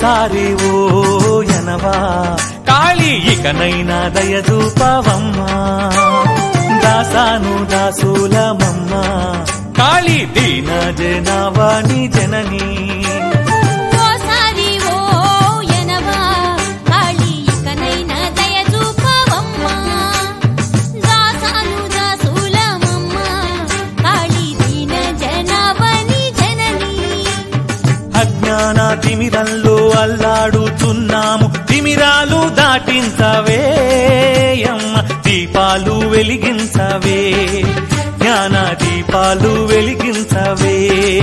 ఓసారి ఓ ఎనవా కాళీ ఇకనైనా దయదూపవమ్మా దాసాను దాసులమమ్మ కాళీ దీన జనవాణి జననీ ఓసారి ఓ ఎనవా కాళీ ఇకనైనా దయ చూపవమ్మా దాసాను దాసులమమ్మ కాళీ దీన జనవని జననీ అజ్ఞాన తిమిరంలో అల్లాడుతున్నాము తిమిరాలు దాటించవే అమ్మ దీపాలు వెలిగించవే జ్ఞాన దీపాలు వెలిగించవే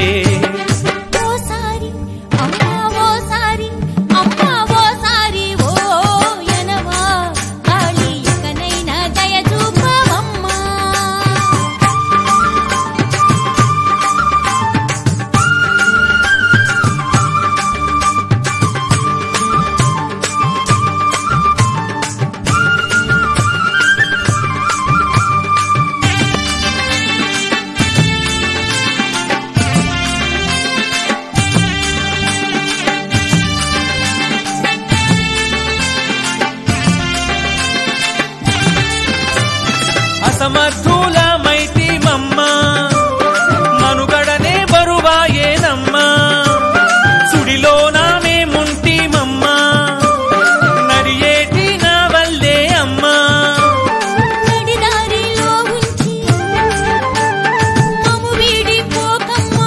ఓసారి అమ్మా ఓసారి అమ్మా ఓసారి ఓ ఎనవా కాళీ ఇకనైనా దయ చూపవమ్మా అసమర్థులమైతి మమ్మ మనుగడనే బరువాయేనమ్మా సుడిలోన మేముంటి మమ్మ నడియేటి నా వల్లే అమ్మా నడిదారిలో ఉంచి మము వీడిపోకమ్మా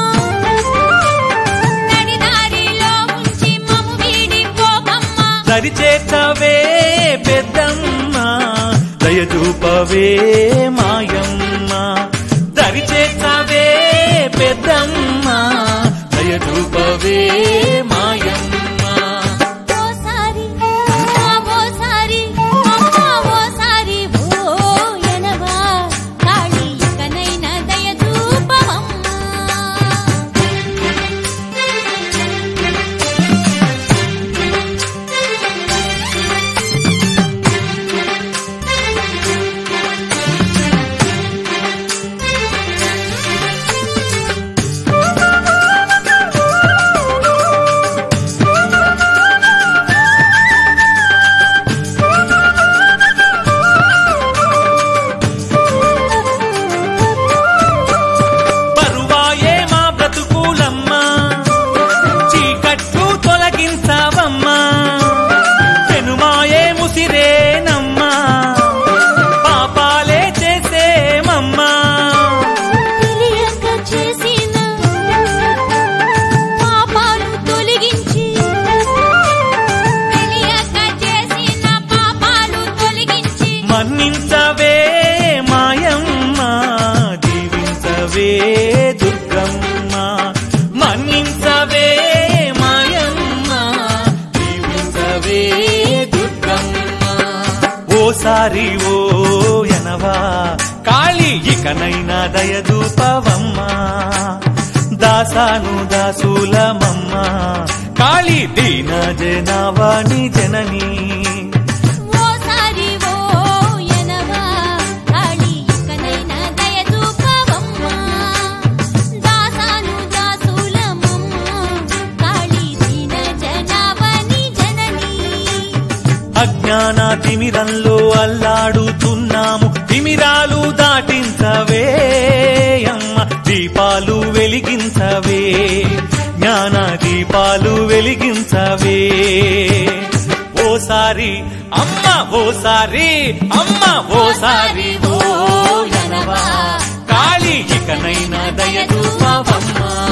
నడిదారిలో ఉంచి మము వీడిపోకమ్మా దరిచేతవే పెద్దమ్మ దయచూపవే మాయమ్మ దరిచేతవే పెద్దమ్మ దయచూపవే మాయమ్మ ఓసారి అమ్మా ఓసారి అమ్మా ఓసారి ఓ ఎనవా కాళీ ఇకనైనా దయ చూపవమ్మా బరువాయే మా బ్రతుకులమ్మా చీకట్లు తొలగించవమ్మా పెనుమాయే ముసిరేనమ్మా పాపాలే చేసేమమ్మా తెలియక చేసిన పాపాలు తొలగించి తెలియక చేసిన పాపాలు తొలగించి మన్నించవే మాయమ్మ దీవించవే దుర్గమ్మ మన్నించవే మాయమ్మ దీవించవే దుర్గమ్మ ఓసారి ఓ ఎనవా కాళీ ఇకనైనా దయదూపవమ్మా దాసాను దాసులమమ్మ కాళీ దీన జనవాణి జననీ ఓసారి ఓ ఎనవా కాళీ ఇకనైనా దయ చూపవమ్మా దాసాను దాసులమమ్మ కాళీ దీన జనవని జననీ అజ్ఞాన తిమిరంలో అల్లాడుతున్నాము తిమిరాలు దాటించవే అమ్మ దీపాలు వెలిగించవే జ్ఞాన దీపాలు వెలిగించవే ఓసారి అమ్మ ఓసారి అమ్మ ఓసారి ఓ ఎనవా కాళీ ఇకనైనా దయదూపవమ్మా